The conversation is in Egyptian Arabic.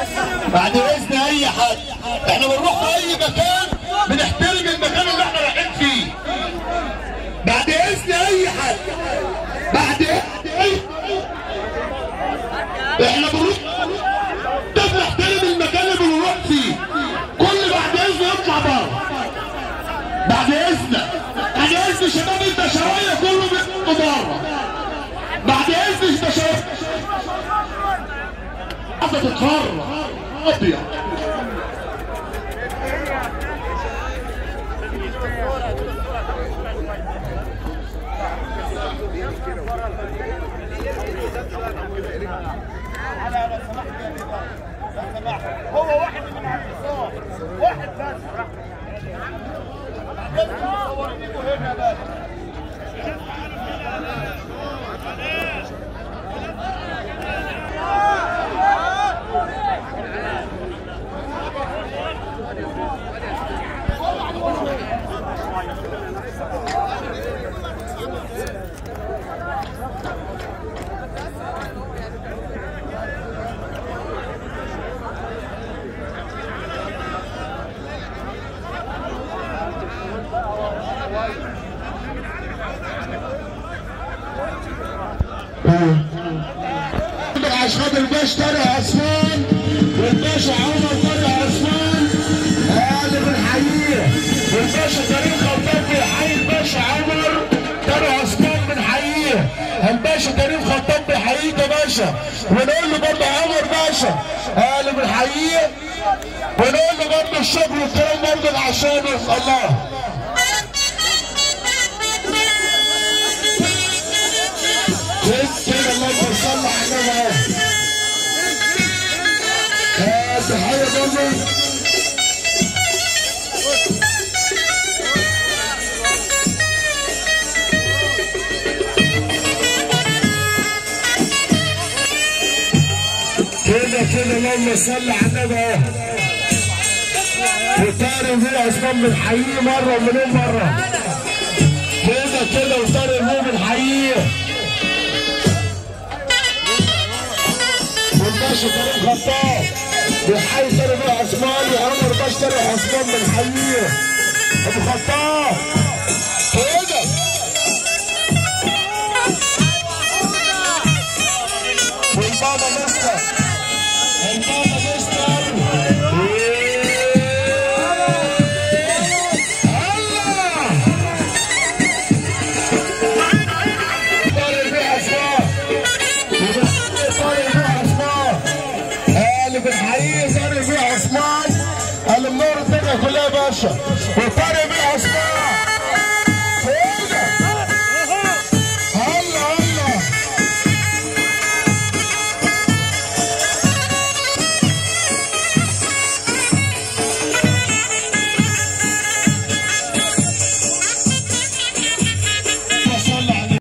بعد اذن اي حد احنا بنروح في اي مكان بنحترم المكان اللي احنا رايحين فيه بعد اذن اي حد بعد اذن اي احنا بنروح ده بنحترم المكان اللي بنروح فيه كل بعد اذن يطلع بره بعد اذنك بعد اذن شباب البشوية كله بيطلعوا بره بعد اذن البشوية عايزه تتفرج ابيض هو واحد من الاعتصام واحد بس مصورين يجوا هنا بس عشان خاطر الباشا طارق عثمان والباشا عمر طارق عثمان اهلا بنحييه والباشا كريم خطاب بيحيي الباشا عمر طارق عثمان بنحييه الباشا كريم خطاب بيحييك يا باشا ونقول له برضه عمر باشا اهلا بنحييه ونقول له برضه الشكر والكلام برضه عشانه الله كده اللهم صل على النبي آه، تحية برضه كده كده اللهم صل على النبي اهو وطارق بيه عثمان بنحييه مرة ومليون مرة كده كده وطارق بيه بنحييه والباشا كريم خطاب بيحيي طارق بيه عثمان وعمر باش طارق عثمان بنحييه ابو خطاب كده والبابا مستر البابا مستر الله طارق بيه عثمان طارق بيه عثمان اللي بنحييه طارق بيه عثمان اللي منور الدنيا كلها يا باشا